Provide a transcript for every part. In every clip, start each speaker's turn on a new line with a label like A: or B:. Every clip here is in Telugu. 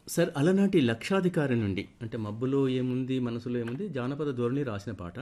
A: సార్ అలనాటి లక్షాధికారి నుండి అంటే మబ్బులో ఏముంది మనసులో ఏముంది జానపద ధోరణి రాసిన పాట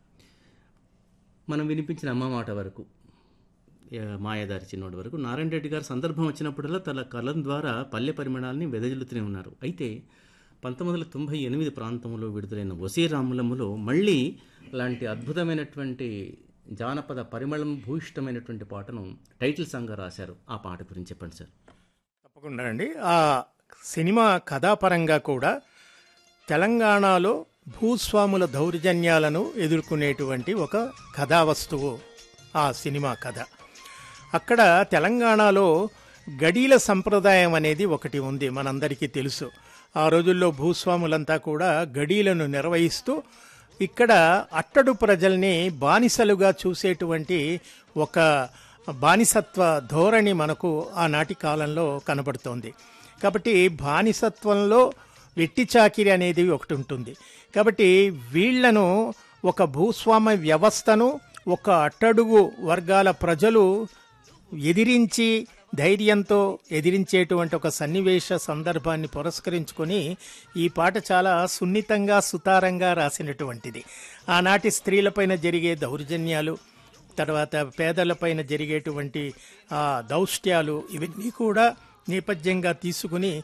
A: మనం వినిపించిన అమ్మ మాట వరకు ఏ, మాయదారి చిన్నోడి వరకు నారాయణ రెడ్డి గారు సందర్భం వచ్చినప్పుడల్లా తన కలం ద్వారా పల్లె పరిమాణాలని వెదజల్లుతూనే ఉన్నారు అయితే పంతొమ్మిది వందల తొంభై ఎనిమిది ప్రాంతంలో విడుదలైన వసీరాములములో మళ్ళీ లాంటి అద్భుతమైనటువంటి జానపద పరిమళం భూయిష్టమైనటువంటి పాటను టైటిల్ సాంగ్గా రాశారు ఆ పాట గురించి చెప్పండి సార్
B: తప్పకుండా అండి ఆ సినిమా కథాపరంగా కూడా తెలంగాణలో భూస్వాముల దౌర్జన్యాలను ఎదుర్కొనేటువంటి ఒక కథా వస్తువు ఆ సినిమా కథ అక్కడ తెలంగాణలో గడీల సంప్రదాయం అనేది ఒకటి ఉంది మనందరికీ తెలుసు ఆ రోజుల్లో భూస్వాములంతా కూడా గడీలను నిర్వహిస్తూ ఇక్కడ అట్టడు ప్రజల్ని బానిసలుగా చూసేటువంటి ఒక బానిసత్వ ధోరణి మనకు ఆనాటి కాలంలో కనబడుతోంది కాబట్టి బానిసత్వంలో వెట్టి చాకిరి అనేది ఒకటి ఉంటుంది కాబట్టి వీళ్లను ఒక భూస్వామ్య వ్యవస్థను ఒక అట్టడుగు వర్గాల ప్రజలు ఎదిరించి ధైర్యంతో ఎదిరించేటువంటి ఒక సన్నివేశ సందర్భాన్ని పురస్కరించుకొని ఈ పాట చాలా సున్నితంగా సుతారంగా రాసినటువంటిది ఆనాటి స్త్రీలపైన జరిగే దౌర్జన్యాలు తర్వాత పేదలపైన జరిగేటువంటి ఆ దౌష్ట్యాలు ఇవన్నీ కూడా నేపథ్యంగా తీసుకుని